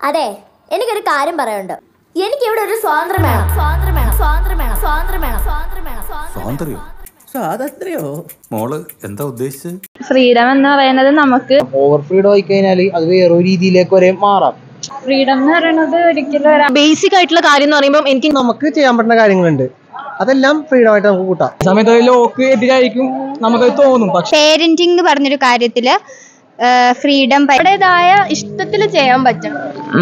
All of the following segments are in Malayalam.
അതെ എനിക്കൊരു കാര്യം പറയാനുണ്ട് എനിക്ക് ഇവിടെ ഒരു സ്വാതന്ത്ര്യം വേണം സ്വാതന്ത്ര്യം വേണം സ്വാതന്ത്ര്യം വേണം സ്വാതന്ത്ര്യം വേണം സ്വാതന്ത്ര്യം വേണം സ്വാതന്ത്ര്യോ സ്വാതന്ത്ര്യോ മോള് എന്താ ഉദ്ദേശിച്ചത് ഫ്രീഡം എന്ന് പറയുന്നത് നമുക്ക് ഓവർ ഫ്രീഡം ആയി കഴിഞ്ഞാൽ അത് വേറെ രീതിയിലേക്ക് വരെ മാറാം ഫ്രീഡം എന്ന് പറയുന്നത് ഒരിക്കലും ഒരു ബേസിക് ആയിട്ടുള്ള കാര്യം എന്ന് പറയുമ്പോൾ എനിക്ക് നമുക്ക് ചെയ്യാൻ പറ്റുന്ന കാര്യങ്ങളുണ്ട് അതെല്ലാം ഫ്രീഡം ആയിട്ട് നമുക്ക് കൂട്ടാം സമയത്ത് ലോക്ക് എതിരായിരിക്കും നമുക്കത് തോന്നും പക്ഷെ പേരന്റിംഗ് എന്ന് പറഞ്ഞൊരു കാര്യത്തില് ഫ്രീഡം അവരുടേതായ ഇഷ്ടത്തിൽ ചെയ്യാൻ പറ്റണം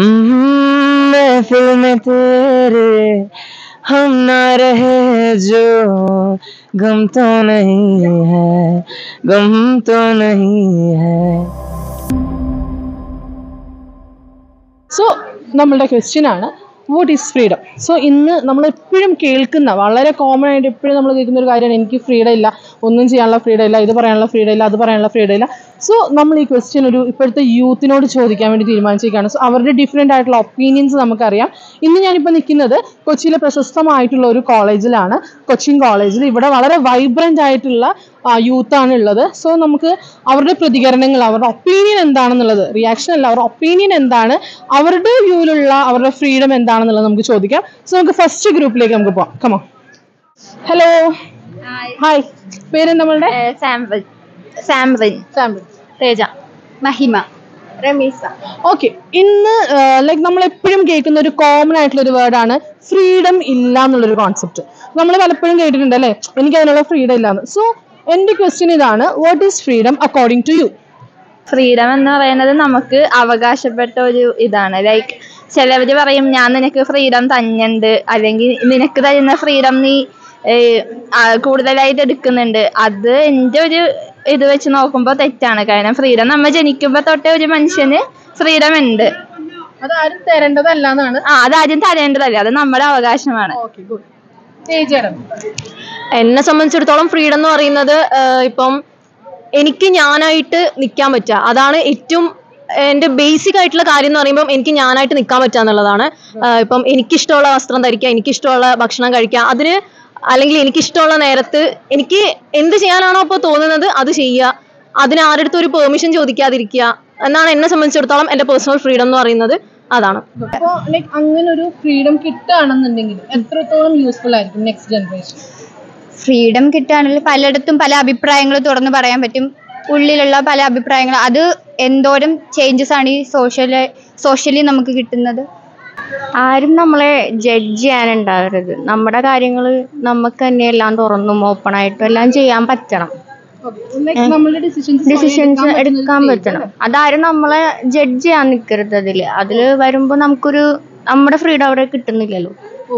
महफिल में तेरे हम ना रहे जो गम तो नहीं है गम तो नहीं है സോ നമ്മളുടെ ക്വസ്റ്റ്യൻ ആണ് വാട്ട് ഈസ് ഫ്രീഡം സോ ഇന്ന് നമ്മൾ എപ്പോഴും കേൾക്കുന്ന വളരെ കോമൺ ആയിട്ട് എപ്പോഴും നമ്മൾ കേൾക്കുന്ന ഒരു കാര്യമാണ് എനിക്ക് ഫ്രീഡം ഇല്ല ഒന്നും ചെയ്യാനുള്ള ഫ്രീഡം ഇല്ല ഇത് പറയാനുള്ള ഫ്രീഡം ഇല്ല അത് പറയാനുള്ള ഫ്രീഡം ഇല്ല സോ നമ്മൾ ഈ ക്വസ്റ്റ്യൻ ഒരു ഇപ്പോഴത്തെ യൂത്തിനോട് ചോദിക്കാൻ വേണ്ടി തീരുമാനിച്ചിരിക്കുകയാണ് സോ അവരുടെ ഡിഫറെൻ്റ് ആയിട്ടുള്ള ഒപ്പീനിയൻസ് നമുക്കറിയാം ഇന്ന് ഞാനിപ്പോൾ നിൽക്കുന്നത് കൊച്ചിയിലെ പ്രശസ്തമായിട്ടുള്ള ഒരു കോളേജിലാണ് കൊച്ചിൻ കോളേജിൽ ഇവിടെ വളരെ വൈബ്രൻ്റ് ആയിട്ടുള്ള യൂത്താണ് ഉള്ളത് സോ നമുക്ക് അവരുടെ പ്രതികരണങ്ങൾ അവരുടെ ഒപ്പീനിയൻ എന്താണെന്നുള്ളത് റിയാക്ഷൻ അല്ല അവരുടെ ഒപ്പീനിയൻ എന്താണ് അവരുടെ വ്യൂവിലുള്ള അവരുടെ ഫ്രീഡം എന്താണെന്നുള്ളത് നമുക്ക് ചോദിക്കാം സോ നമുക്ക് ഫസ്റ്റ് ഗ്രൂപ്പിലേക്ക് നമുക്ക് പോവാം കമോ ഹലോ ഹായ് പേര് നമ്മളുടെ സാമ്പിൾ സാമ്പിൾ സാമ്പിൾ തേജ മഹിമ റമീസ ഓക്കെ ഇന്ന് ലൈക്ക് നമ്മൾ എപ്പോഴും കേൾക്കുന്ന ഒരു കോമൺ ആയിട്ടുള്ള ഒരു വേർഡാണ് ഫ്രീഡം ഇല്ല എന്നുള്ളൊരു കോൺസെപ്റ്റ് നമ്മൾ പലപ്പോഴും കേട്ടിട്ടുണ്ട് അല്ലേ എനിക്ക് അതിനുള്ള ഫ്രീഡം ഇല്ലാന്ന് സോ എൻ്റെ ക്വസ്റ്റ്യൻ ഇതാണ് what is freedom according to you freedom എന്ന് പറയുന്നത് നമുക്ക് അവകാശപ്പെട്ട ഒരു ഇതാണ് ലൈക്ക് ചിലവര് പറയും ഞാൻ നിനക്ക് ഫ്രീഡം തന്നുണ്ട് അല്ലെങ്കിൽ നിനക്ക് തരുന്ന ഫ്രീഡം നീ ഏഹ്, ആ, കൂടുതലായിട്ട് എടുക്കുന്നുണ്ട് അത് എൻ്റെ ഒരു ഇത് വെച്ച് നോക്കുമ്പോൾ തെറ്റാണ് കാരണം ഫ്രീഡം നമ്മൾ ജനിക്കുമ്പോൾ തൊട്ടേ ഒരു മനുഷ്യന് ഫ്രീഡം ഉണ്ട് അത് ആരും തരേണ്ടതല്ല എന്നാണ് ആ അത് ആദ്യം തരേണ്ടതല്ല അത് നമ്മുടെ അവകാശമാണ് ഓക്കെ ഗുഡ് ചേച്ചിയുടെ എന്നെ സംബന്ധിച്ചിടത്തോളം ഫ്രീഡം എന്ന് പറയുന്നത് ആഹ് ഇപ്പം എനിക്ക് ഞാനായിട്ട് നിൽക്കാൻ പറ്റുക അതാണ് ഏറ്റവും എൻ്റെ ബേസിക് ആയിട്ടുള്ള കാര്യം എന്ന് പറയുമ്പോൾ എനിക്ക് ഞാനായിട്ട് നിൽക്കാൻ പറ്റുക എന്നുള്ളതാണ് ആഹ് ഇപ്പം എനിക്കിഷ്ടമുള്ള വസ്ത്രം ധരിക്കുക എനിക്കിഷ്ടമുള്ള ഭക്ഷണം കഴിക്കുക അതിന് അല്ലെങ്കിൽ എനിക്കിഷ്ടമുള്ള നേരത്ത് എനിക്ക് എന്ത് ചെയ്യാനാണോ അപ്പോൾ തോന്നുന്നത് അത് ചെയ്യുക അതിന് ആരുടെ അടുത്തും ഒരു പെർമിഷൻ ചോദിക്കാതിരിക്കുക എന്നാണ് എന്നെ സംബന്ധിച്ചിടത്തോളം എൻ്റെ പേഴ്സണൽ ഫ്രീഡം എന്ന് പറയുന്നത് അതാണ് അപ്പോൾ ലൈക്ക് അങ്ങനെ ഒരു ഫ്രീഡം കിട്ടുകയാണെന്നുണ്ടെങ്കിൽ എത്രത്തോളം യൂസ്ഫുൾ ആയിരിക്കും നെക്സ്റ്റ് ജനറേഷൻ ഫ്രീഡം കിട്ടുകയാണെങ്കിൽ പലയിടത്തും പല അഭിപ്രായങ്ങൾ തുറന്നു പറയാൻ പറ്റും ഉള്ളിലുള്ള പല അഭിപ്രായങ്ങൾ അത് എന്തോരം ചേഞ്ചസ് ആണ് ഈ സോഷ്യൽ സോഷ്യലി നമുക്ക് കിട്ടുന്നത് ആരും നമ്മളെ ജഡ്ജ് ചെയ്യാനുണ്ടാവരുത് നമ്മുടെ കാര്യങ്ങൾ നമുക്ക് തന്നെ എല്ലാം തുറന്നും ഓപ്പൺ ആയിട്ടും എല്ലാം ചെയ്യാൻ പറ്റണം നമ്മളുടെ ഡിസിഷൻസ് ഡിസിഷൻസ് എടുക്കാൻ പറ്റണം അതാരും നമ്മളെ ജഡ്ജ് ചെയ്യാൻ നിൽക്കരുത് അതില് അതില് വരുമ്പോ നമുക്കൊരു നമ്മുടെ ഫ്രീഡം അവിടെ കിട്ടുന്നില്ലല്ലോ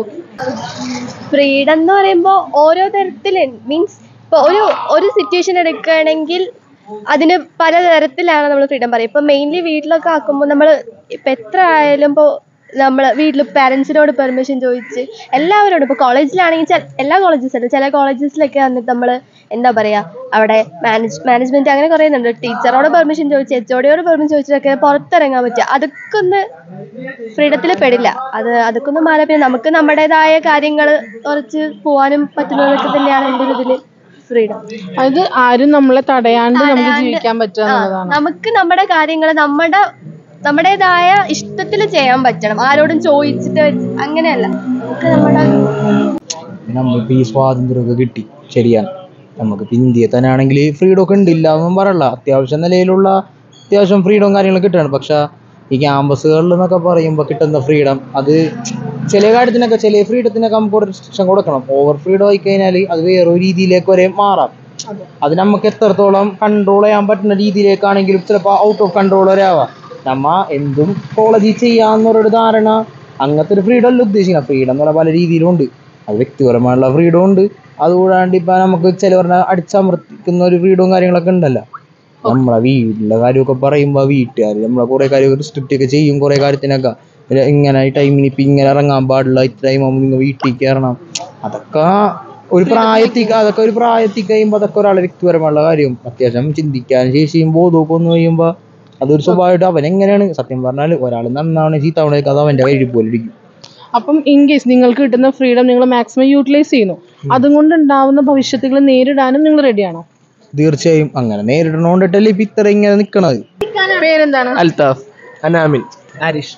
ഫ്രീഡം എന്ന് പറയുമ്പോൾ ഓരോ തരത്തിൽ മീൻസ് ഇപ്പോൾ ഒരു ഒരു സിറ്റുവേഷൻ എടുക്കുകയാണെങ്കിൽ അതിന് പല തരത്തിലാണ് നമ്മൾ ഫ്രീഡം പറയുക ഇപ്പോൾ മെയിൻലി വീട്ടിലൊക്കെ ആക്കുമ്പോൾ നമ്മൾ ഇപ്പം എത്ര ആയാലും ഇപ്പോൾ നമ്മൾ വീട്ടിൽ പാരൻസിനോട് പെർമിഷൻ ചോദിച്ച് എല്ലാവരോടും ഇപ്പോൾ കോളേജിലാണെങ്കിൽ ചെ- എല്ലാ കോളേജസിലും ചില കോളേജസിലൊക്കെ വന്നിട്ട് നമ്മൾ എന്താ പറയുക അവിടെ മാനേജ് മാനേജ്മെൻറ്റ് അങ്ങനെ കുറേ ഉണ്ട് ടീച്ചറോട് പെർമിഷൻ ചോദിച്ച് എച്ച് ഒടിയോട് പെർമിഷൻ ചോദിച്ചൊക്കെ പുറത്തിറങ്ങാൻ പറ്റുക അതൊക്കെ ഒന്ന് ഫ്രീഡത്തിൽ പെടില്ല അത് അതൊക്കെ ഒന്ന് മാറി പിന്നെ നമുക്ക് നമ്മുടേതായ കാര്യങ്ങൾ കുറച്ച് പോകാനും പറ്റുന്നതൊക്കെ തന്നെയാണ് എൻ്റെ ഒരു ഇതിൽ ഫ്രീഡം അത് ആരും നമ്മളെ തടയാണ്ട് നമുക്ക് ജീവിക്കാൻ പറ്റുക ആ, എന്നുള്ളതാണ് നമുക്ക് നമ്മുടെ കാര്യങ്ങൾ നമ്മുടെ നമ്മുടേതായ ഇഷ്ടത്തിൽ ചെയ്യാൻ പറ്റണം ആരോടും ചോദിച്ചിട്ട് വെച്ച് അങ്ങനെയല്ല നമുക്ക് നമ്മുടെ നമ്മളിപ്പോൾ ഈ സ്വാതന്ത്ര്യമൊക്കെ കിട്ടി ശരിയാണ് നമുക്കിപ്പോൾ ഇന്ത്യയിൽ തന്നെ ആണെങ്കിൽ ഫ്രീഡം ഒക്കെ ഉണ്ട് ഇല്ല എന്നും പറയല്ല അത്യാവശ്യം നിലയിലുള്ള അത്യാവശ്യം ഫ്രീഡവും കാര്യങ്ങളൊക്കെ കിട്ടുകയാണ് പക്ഷേ ഈ ക്യാമ്പസുകളിൽ എന്നൊക്കെ പറയുമ്പോൾ കിട്ടുന്ന ഫ്രീഡം അത് ചില കാര്യത്തിനൊക്കെ ചില ഫ്രീഡത്തിനൊക്കെ നമുക്ക് ഒരു restriction കൊടുക്കണം ഓവർ ഫ്രീഡം ആയി കഴിഞ്ഞാൽ അത് വേറൊരു രീതിയിലേക്ക് വരെ മാറാം അത് നമുക്ക് എത്രത്തോളം കൺട്രോൾ ചെയ്യാൻ പറ്റുന്ന രീതിയിലേക്കാണെങ്കിലും ചിലപ്പോൾ ഔട്ട് ഓഫ് കൺട്രോൾ വരെ ആവാം നമ്മ എന്തും കോളേജിൽ ചെയ്യാന്നൊരു ധാരണ അങ്ങനത്തെ ഒരു ഫ്രീഡം അല്ല ഉദ്ദേശിക്കുന്നത് ഫ്രീഡം എന്ന് പറഞ്ഞാൽ പല രീതിയിലും ഉണ്ട് അത് വ്യക്തിപരമായുള്ള ഫ്രീഡം ഉണ്ട് അതുകൂടാണ്ട് ഇപ്പം നമുക്ക് ചിലവരുടെ അടിച്ചമർത്തിക്കുന്ന ഒരു ഫ്രീഡവും കാര്യങ്ങളൊക്കെ ഉണ്ടല്ലോ നമ്മളെ വീട്ടിലെ കാര്യമൊക്കെ പറയുമ്പോൾ വീട്ടുകാർ നമ്മളെ കുറേ കാര്യമൊക്കെ റിസ്ട്രിക്റ്റ് ഒക്കെ ചെയ്യും കുറേ കാര്യത്തിനൊക്കെ ഒരു ഇങ്ങനെ ഈ ടൈമിന് ഇപ്പം ഇങ്ങനെ ഇറങ്ങാൻ പാടില്ല ഇത്ര ടൈം ആകുമ്പോൾ നിങ്ങൾ വീട്ടിൽ കയറണം അതൊക്കെ ഒരു പ്രായത്തിൽ അതൊക്കെ ഒരു പ്രായത്തിൽ കഴിയുമ്പോൾ അതൊക്കെ ഒരാളെ വ്യക്തിപരമായുള്ള കാര്യം അത്യാവശ്യം ചിന്തിക്കാൻ ശേഷിയും ബോധമൊക്കെ ഒന്ന് കഴിയുമ്പോൾ അതൊരു സ്വഭാവമായിട്ട് അവൻ എങ്ങനെയാണ് സത്യം പറഞ്ഞാൽ ഒരാൾ നന്നാവണേ ചീത്താവണേക്ക് അത് അവൻ്റെ കയ്യിൽ പോലെ ഇരിക്കും അപ്പം ഇൻ കേസ് നിങ്ങൾക്ക് കിട്ടുന്ന ഫ്രീഡം നിങ്ങൾ മാക്സിമം യൂട്ടിലൈസ് ചെയ്യുന്നു അതുകൊണ്ട് ഉണ്ടാവുന്ന ഭവിഷ്യത്തുകൾ നേരിടാനും നിങ്ങൾ റെഡിയാണോ തീർച്ചയായും അങ്ങനെ നേരിടണോണ്ടിട്ടല്ലേ ഇപ്പം ഇത്ര ഇങ്ങനെ നിൽക്കണത് പേരെന്താണ് അൽത്താഫ് അനാമിൻ ആരിഷ്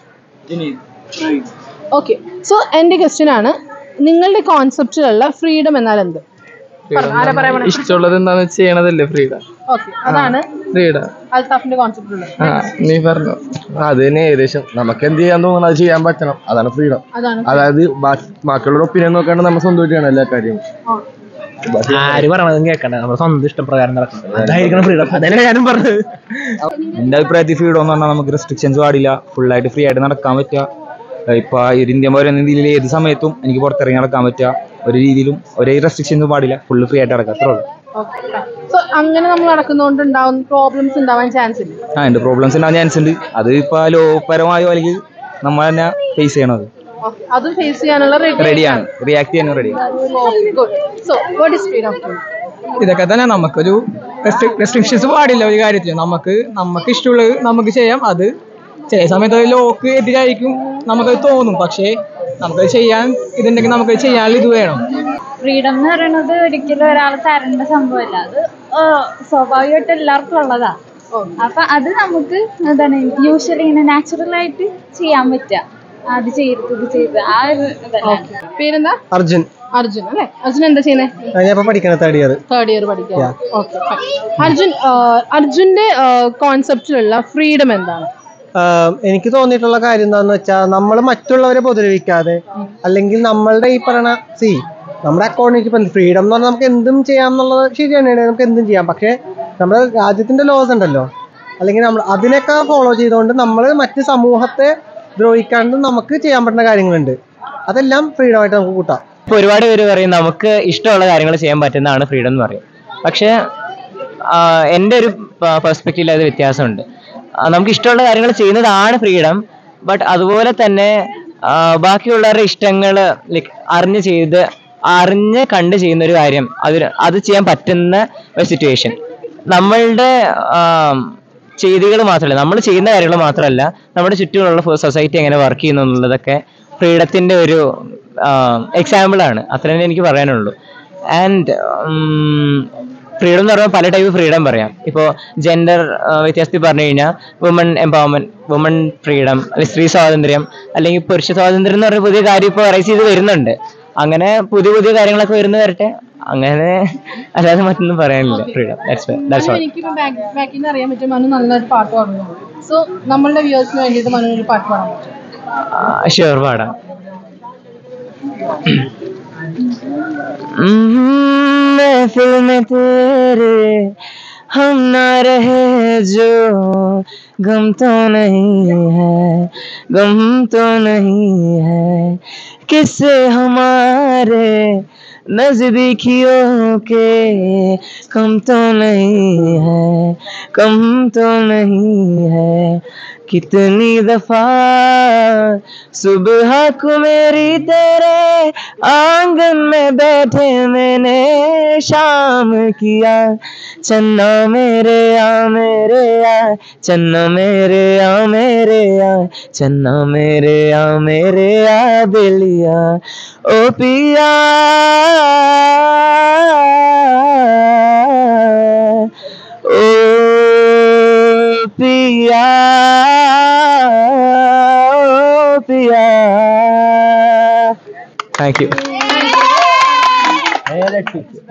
ഓക്കെ സോ എൻ്റെ ക്വസ്റ്റ്യൻ ആണ് നിങ്ങളുടെ കോൺസെപ്റ്റിലുള്ള ഫ്രീഡം എന്നാൽ എന്ത് പറഞ്ഞോ, ആരാ പറയാൻ പോണേ? ഇഷ്ടമുള്ളത് എന്താന്ന് ചെയ്യണതല്ലേ ഫ്രീഡം ഓക്കെ അതാണ് ഫ്രീഡം അൽത്താഫിന്റെ കോൺസെപ്റ്റ് ഉള്ളത് ആ നീ പറഞ്ഞു അത് തന്നെ ഏകദേശം നമുക്ക് എന്ത് ചെയ്യാൻ തോന്നുന്നു അത് ചെയ്യാൻ പറ്റണം അതാണ് ഫ്രീഡം അതാണ് അതായത് ബാക്കി- ബാക്കിയുള്ള ഒപ്പീനിയൻ നോക്കാണ്ട് നമ്മൾ സ്വന്തമായിട്ട് ചെയ്യണം എല്ലാ കാര്യവും ആര് പറയണതും കേൾക്കണ്ട നമ്മുടെ സ്വന്തം ഇഷ്ടപ്രകാരം നടക്കണം അതായിരിക്കണം ഫ്രീഡം അതന്നെ ഞാനും പറഞ്ഞത് എൻ്റെ അഭിപ്രായത്തിൽ ഫ്രീഡം എന്ന് പറഞ്ഞാൽ നമുക്ക് റെസ്ട്രിക്ഷൻസ് പാടില്ല ഫുള്ളായിട്ട് ഫ്രീ ആയിട്ട് നടക്കാൻ പറ്റുക ഇപ്പോൾ ഒരു ഇന്ത്യൻ പൗരൻ എന്ന രീതിയിൽ ഏത് സമയത്തും എനിക്ക് പുറത്തിറങ്ങി നടക്കാൻ പറ്റുക ഒരു രീതിയിലും ഒരേ റെസ്ട്രിക്ഷൻസും പാടില്ല ഫുള്ള് ഫ്രീ ആയിട്ട് നടക്കുക അത്രേ ഉള്ളൂ സോ അങ്ങനെ നമ്മൾ നടക്കുന്നതുകൊണ്ട് ഉണ്ടാവുന്ന പ്രോബ്ലംസ് ഉണ്ടാവാൻ ചാൻസ് ഇല്ല ആ എൻ്റെ പ്രോബ്ലംസ് ഉണ്ടാകാൻ ചാൻസ് ഉണ്ട് അത് ഇപ്പോൾ ലോ പരമായോ അല്ലെങ്കിൽ നമ്മൾ തന്നെ ഫേസ് ചെയ്യണത് Okay, അതും ഫേസ് ചെയ്യാനുള്ള റെഡിയാണ് റിയാക്ട് ചെയ്യാനും റെഡിയാണ് സോ വാട്ട് ഇസ് ഫ്രീഡം ഇതൊക്കെ തന്നെ നമുക്കൊരു റെസ്ട്രിക്ഷൻസ് പാടില്ല ഒരു കാര്യത്തിൽ നമുക്ക് നമുക്ക് ഇഷ്ടമുള്ളത് നമുക്ക് ചെയ്യാം അത് ചില സമയത്ത് അത് ലോക്ക് എതിരായിരിക്കും നമുക്കത് തോന്നും പക്ഷേ നമുക്കത് ചെയ്യാൻ ഇതുണ്ടെങ്കിൽ നമുക്കത് ചെയ്യാനുള്ള ഇത് വേണം ഫ്രീഡം എന്ന് പറയുന്നത് ഒരിക്കലും ഒരാൾ തരേണ്ട സംഭവമല്ല അത് ഏഹ്, സ്വാഭാവികമായിട്ട് എല്ലാവർക്കും ഉള്ളതാ അപ്പൊ അത് നമുക്ക് എന്താണ് യൂഷ്വലി ഇങ്ങനെ നാച്ചുറൽ ആയിട്ട് ചെയ്യാൻ പറ്റുക അത് ചെയ്യരുത് ഇത് ചെയ്ത് ആ ഒരു ഇതല്ല പേരെന്താ അർജുൻ അർജുൻ അല്ലേ അർജുൻ എന്താ ചെയ്യുന്നത് ഞാൻ ഇപ്പൊ പഠിക്കണ തേർഡ് ഇയർ തേർഡ് ഇയർ പഠിക്കുക ഓക്കെ അർജുൻ ആ, അർജുന്റെ കോൺസെപ്റ്റിലുള്ള ഫ്രീഡം എന്താണ് എനിക്ക് തോന്നിയിട്ടുള്ള കാര്യം എന്താന്ന് വെച്ചാൽ നമ്മൾ മറ്റുള്ളവരെ ഉപദ്രവിക്കാതെ അല്ലെങ്കിൽ നമ്മളുടെ ഈ പറയണ സി നമ്മുടെ അക്കൗണ്ടിലേക്ക് ഇപ്പം ഫ്രീഡം എന്ന് പറഞ്ഞാൽ നമുക്ക് എന്തും ചെയ്യാം എന്നുള്ളത് ശരിയാണ് നമുക്ക് എന്തും ചെയ്യാം പക്ഷേ നമ്മുടെ രാജ്യത്തിന്റെ ലോസ് ഉണ്ടല്ലോ അല്ലെങ്കിൽ നമ്മൾ അതിനൊക്കെ ഫോളോ ചെയ്തുകൊണ്ട് നമ്മൾ മറ്റ് സമൂഹത്തെ ദ്രോഹിക്കാണ്ട് നമുക്ക് ചെയ്യാൻ പറ്റുന്ന കാര്യങ്ങളുണ്ട് അതെല്ലാം ഫ്രീഡം ആയിട്ട് നമുക്ക് കൂട്ടാം ഇപ്പൊ ഒരുപാട് പേര് പറയും നമുക്ക് ഇഷ്ടമുള്ള കാര്യങ്ങൾ ചെയ്യാൻ പറ്റുന്നതാണ് ഫ്രീഡം എന്ന് പറയും പക്ഷെ എൻ്റെ ഒരു പെർസ്പെക്റ്റീവിൽ അത് വ്യത്യാസമുണ്ട് ആ, നമുക്ക് ഇഷ്ടമുള്ള കാര്യങ്ങൾ ചെയ്യുന്നതാണ് ഫ്രീഡം ബട്ട് അതുപോലെ തന്നെ ആ, ബാക്കിയുള്ളവരുടെ ഇഷ്ടങ്ങൾ ലൈക്ക് അറിഞ്ഞ് ചെയ്ത് അറിഞ്ഞ് കണ്ട് ചെയ്യുന്ന ഒരു കാര്യം അത് അത് ചെയ്യാൻ പറ്റുന്ന ഒരു സിറ്റുവേഷൻ നമ്മളുടെ ചെയ്തികൾ മാത്രമല്ല നമ്മൾ ചെയ്യുന്ന കാര്യങ്ങൾ മാത്രമല്ല നമ്മുടെ ചുറ്റുമുള്ള സൊസൈറ്റി എങ്ങനെ വർക്ക് ചെയ്യുന്നു എന്നുള്ളതൊക്കെ ഫ്രീഡത്തിന്റെ ഒരു എക്സാമ്പിൾ ആണ് അത്ര തന്നെ എനിക്ക് പറയാനുള്ളൂ ആൻഡ് ഫ്രീഡം എന്ന് പറഞ്ഞാൽ പല ടൈപ്പ് ഫ്രീഡം പറയാം ഇപ്പോൾ ജെൻഡർ വ്യത്യാസത്തിൽ പറഞ്ഞു കഴിഞ്ഞാൽ വുമൺ എംപവർമെന്റ് വുമൺ ഫ്രീഡം അല്ലെങ്കിൽ സ്ത്രീ സ്വാതന്ത്ര്യം അല്ലെങ്കിൽ പുരുഷ സ്വാതന്ത്ര്യം എന്ന് പറഞ്ഞ പുതിയ കാര്യം ഇപ്പോൾ റൈസ് ചെയ്ത് വരുന്നുണ്ട് അങ്ങനെ പുതിയ പുതിയ കാര്യങ്ങളൊക്കെ വരുന്ന വരട്ടെ അങ്ങനെ അല്ലാതെ മറ്റൊന്നും പറയാനില്ല ഫ്രീഡം ദാറ്റ്സ് ദാറ്റ്സ് ഓൾ എനിക്ക് ബാക്കിൽ നിന്ന് അറിയാൻ പറ്റും മനു നല്ലൊരു പാട്ട് പാടുന്നു സോ നമ്മളുടെ വ്യൂവേഴ്സിന് വേണ്ടിയിട്ട് മനു ഒരു പാട്ട് പാടാൻ പറ്റും ഷുവർ പാടാം महफिल में तेरे हम ना रहे जो गम तो नहीं है गम तो नहीं है किससे हमारे नजदीकियों के कम तो नहीं है कम तो नहीं है कितनी दफा सुबह को मेरी तेरे आंगन में बैठे मैंने शाम किया चन्ना मेरे आ मेरे आ चन्ना मेरे आ मेरे आ चन्ना मेरे आ मेरे आ बेलिया ओ पिया ओ पिया ओ पिया थैंक यू